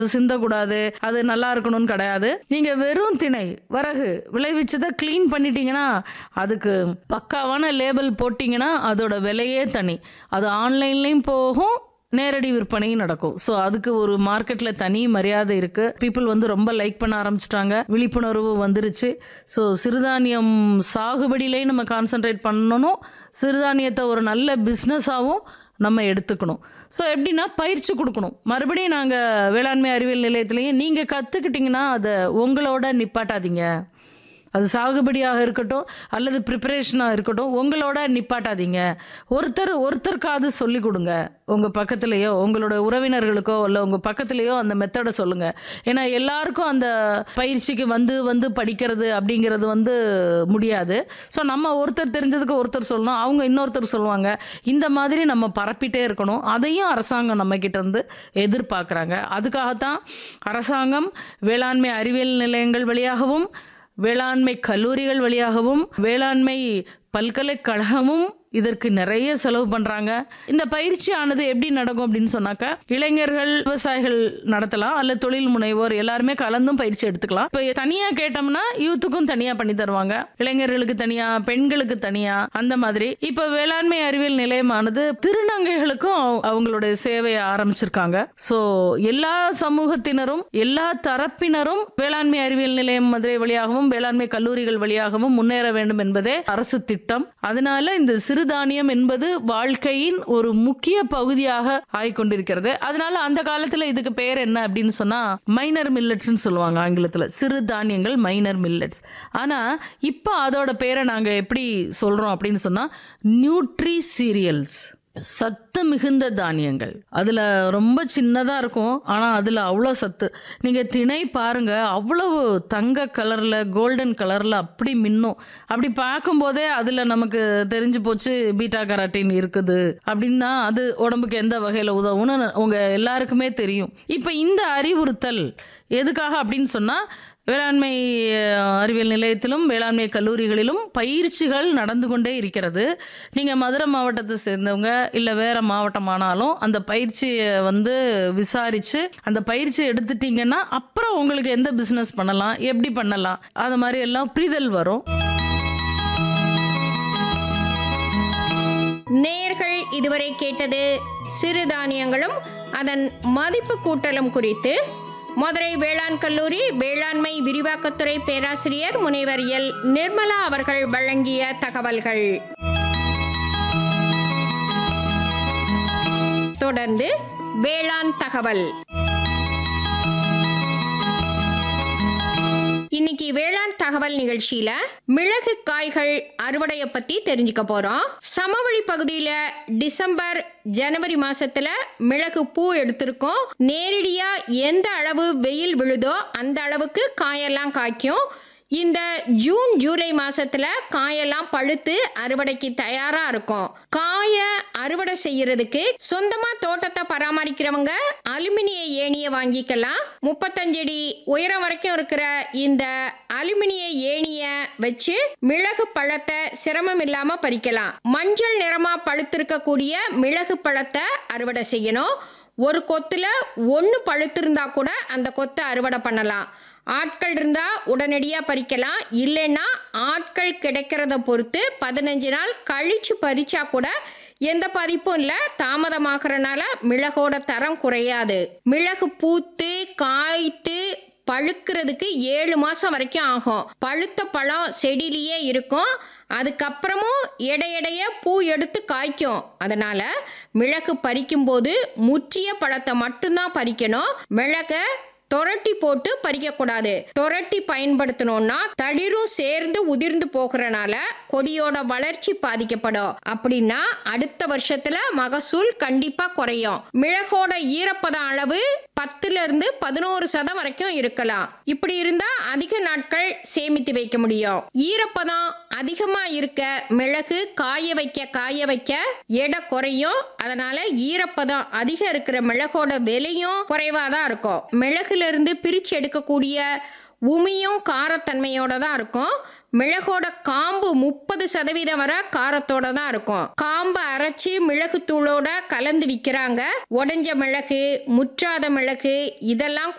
சிந்தக்கூடாது அது நல்லா இருக்கணும்னு கிடையாது நீங்க வெறும் திணை வரகு விளைவிச்சதை க்ளீன் பண்ணிட்டீங்கன்னா அதுக்கு பக்காவான லேபிள் போட்டிங்கன்னா அதோட விலையே தனி அது ஆன்லைன்லேயும் போகும் நேரடி விற்பனையும் நடக்கும் ஸோ அதுக்கு ஒரு மார்க்கெட்டில் தனி மரியாதை இருக்கு பீப்புள் வந்து ரொம்ப லைக் பண்ண ஆரம்பிச்சிட்டாங்க விழிப்புணர்வு வந்துருச்சு ஸோ சிறுதானியம் சாகுபடியிலையும் நம்ம கான்சென்ட்ரேட் பண்ணணும் சிறுதானியத்தை ஒரு நல்ல பிஸ்னஸாகவும் நம்ம எடுத்துக்கணும் ஸோ எப்படின்னா பயிற்சி கொடுக்கணும் மறுபடியும் நாங்கள் வேளாண்மை அறிவியல் நிலையத்திலையும் நீங்கள் கற்றுக்கிட்டிங்கன்னா அதை உங்களோட நிப்பாட்டாதீங்க அது சாகுபடியாக இருக்கட்டும் அல்லது ப்ரிப்பரேஷனாக இருக்கட்டும் உங்களோட நிப்பாட்டாதீங்க ஒருத்தர் ஒருத்தருக்காவது சொல்லி கொடுங்க உங்கள் பக்கத்துலேயோ உங்களோட உறவினர்களுக்கோ இல்லை உங்கள் பக்கத்துலேயோ அந்த மெத்தடை சொல்லுங்கள் ஏன்னா எல்லாருக்கும் அந்த பயிற்சிக்கு வந்து வந்து படிக்கிறது அப்படிங்கிறது வந்து முடியாது ஸோ நம்ம ஒருத்தர் தெரிஞ்சதுக்கு ஒருத்தர் சொல்லணும் அவங்க இன்னொருத்தர் சொல்லுவாங்க இந்த மாதிரி நம்ம பரப்பிட்டே இருக்கணும் அதையும் அரசாங்கம் நம்ம கிட்ட இருந்து எதிர்பார்க்குறாங்க அதுக்காகத்தான் அரசாங்கம் வேளாண்மை அறிவியல் நிலையங்கள் வழியாகவும் வேளாண்மை கல்லூரிகள் வழியாகவும் வேளாண்மை பல்கலைக்கழகமும் இதற்கு நிறைய செலவு பண்றாங்க இந்த பயிற்சியானது எப்படி நடக்கும் அப்படின்னு சொன்னாக்க இளைஞர்கள் விவசாயிகள் நடத்தலாம் அல்ல தொழில் முனைவோர் எல்லாருமே கலந்தும் பயிற்சி எடுத்துக்கலாம் இப்போ தனியா கேட்டோம்னா யூத்துக்கும் தனியா பண்ணி தருவாங்க இளைஞர்களுக்கு தனியா பெண்களுக்கு தனியா அந்த மாதிரி இப்போ வேளாண்மை அறிவியல் நிலையமானது திருநங்கைகளுக்கும் அவ- அவங்களுடைய சேவையை ஆரம்பிச்சிருக்காங்க ஸோ எல்லா சமூகத்தினரும் எல்லா தரப்பினரும் வேளாண்மை அறிவியல் நிலையம் மதுரை வழியாகவும் வேளாண்மை கல்லூரிகள் வழியாகவும் முன்னேற வேண்டும் என்பதே அரசு திட்டம் அதனால இந்த சிறுதானியம் என்பது வாழ்க்கையின் ஒரு முக்கிய பகுதியாக ஆகிக்கொண்டிருக்கிறது அதனால அந்த காலத்துல இதுக்கு பேர் என்ன அப்படின்னு சொன்னா மைனர் மில்லட்ஸ்னு சொல்லுவாங்க ஆங்கிலத்துல சிறுதானியங்கள் மைனர் மில்லட்ஸ் ஆனா இப்போ அதோட பேரை நாங்க எப்படி சொல்றோம் அப்படின்னு சொன்னா நியூட்ரி சீரியல்ஸ் சத்து மிகுந்த தானியங்கள் அதில் ரொம்ப சின்னதாக இருக்கும் ஆனால் அதில் அவ்வளோ சத்து நீங்கள் திணை பாருங்க அவ்வளவு தங்க கலரில் கோல்டன் கலரில் அப்படி மின்னும் அப்படி பார்க்கும்போதே அதில் நமக்கு தெரிஞ்சு போச்சு பீட்டா கராட்டின் இருக்குது அப்படின்னா அது உடம்புக்கு எந்த வகையில் உதவும்னு உங்கள் எல்லாருக்குமே தெரியும் இப்போ இந்த அறிவுறுத்தல் எதுக்காக அப்படின்னு சொன்னால் வேளாண்மை அஹ், அறிவியல் நிலையத்திலும் வேளாண்மை கல்லூரிகளிலும் பயிற்சிகள் நடந்து கொண்டே இருக்கிறது நீங்கள் மதுரை மாவட்டத்தை சேர்ந்தவங்க இல்லை வேற மாவட்டமானாலும் அந்த பயிற்சியை வந்து விசாரித்து அந்த பயிற்சி எடுத்துட்டீங்கன்னா அப்புறம் உங்களுக்கு எந்த பிஸ்னஸ் பண்ணலாம் எப்படி பண்ணலாம் அது மாதிரி எல்லாம் புரிதல் வரும் நேயர்கள் இதுவரை கேட்டது சிறுதானியங்களும் அதன் மதிப்பு கூட்டலும் குறித்து மதுரை வேளாண் கல்லூரி வேளாண்மை விரிவாக்கத்துறை பேராசிரியர் முனைவர் எல் நிர்மலா அவர்கள் வழங்கிய தகவல்கள் தொடர்ந்து வேளாண் தகவல் இன்னைக்கு வேளாண் தகவல் நிகழ்ச்சியில மிளகு காய்கள் அறுவடைய பத்தி தெரிஞ்சுக்க போறோம் சமவெளி பகுதியில டிசம்பர் ஜனவரி மாசத்துல மிளகு பூ எடுத்திருக்கோம் நேரடியா எந்த அளவு வெயில் விழுதோ அந்த அளவுக்கு காயெல்லாம் காய்க்கும் இந்த ஜூன் ஜூலை மாசத்துல காயெல்லாம் பழுத்து அறுவடைக்கு தயாரா இருக்கும் காய அறுவடை செய்யறதுக்கு சொந்தமா தோட்டத்தை பராமரிக்கிறவங்க அலுமினிய ஏணியை வாங்கிக்கலாம் முப்பத்தஞ்சு அடி உயரம் வரைக்கும் இருக்கிற இந்த அலுமினிய ஏணிய வச்சு மிளகு பழத்தை சிரமம் இல்லாம பறிக்கலாம் மஞ்சள் நிறமா பழுத்திருக்கக்கூடிய மிளகு பழத்தை அறுவடை செய்யணும் ஒரு கொத்துல ஒன்று பழுத்திருந்தா கூட அந்த கொத்தை அறுவடை பண்ணலாம் ஆட்கள் இருந்தா உடனடியா பறிக்கலாம் இல்லைன்னா ஆட்கள் கிடைக்கிறத பொறுத்து பதினஞ்சு நாள் கழிச்சு பறிச்சா கூட எந்த பாதிப்பும் இல்லை தாமதமாகறனால மிளகோட தரம் குறையாது மிளகு பூத்து காய்த்து பழுக்கிறதுக்கு ஏழு மாதம் வரைக்கும் ஆகும் பழுத்த பழம் செடியிலேயே இருக்கும் அதுக்கப்புறமும் எடையடைய பூ எடுத்து காய்க்கும் அதனால மிளகு பறிக்கும்போது முற்றிய பழத்தை மட்டும்தான் பறிக்கணும் மிளகை தொரட்டி போட்டு பறிக்கக்கூடாது தொரட்டி பயன்படுத்தணும்னா தளிரும் சேர்ந்து உதிர்ந்து போகிறனால கொடியோட வளர்ச்சி பாதிக்கப்படும் அப்படின்னா அடுத்த வருஷத்துல மகசூல் கண்டிப்பா குறையும் மிளகோட ஈரப்பதம் அளவு பத்துல இருந்து பதினோரு சதம் வரைக்கும் இருக்கலாம் இப்படி இருந்தா அதிக நாட்கள் சேமித்து வைக்க முடியும் ஈரப்பதம் அதிகமா இருக்க மிளகு காய வைக்க காய வைக்க எடை குறையும் அதனால ஈரப்பதம் அதிகம் இருக்கிற மிளகோட விலையும் குறைவாதான் இருக்கும் மிளகுல இருந்து பிரிச்சு எடுக்கக்கூடிய உமியும் காரத்தன்மையோட தான் இருக்கும் மிளகோட காம்பு முப்பது சதவீதம் வரை காரத்தோட தான் இருக்கும் காம்பை அரைச்சி மிளகுத்தூளோட கலந்து விற்கிறாங்க உடஞ்ச மிளகு முற்றாத மிளகு இதெல்லாம்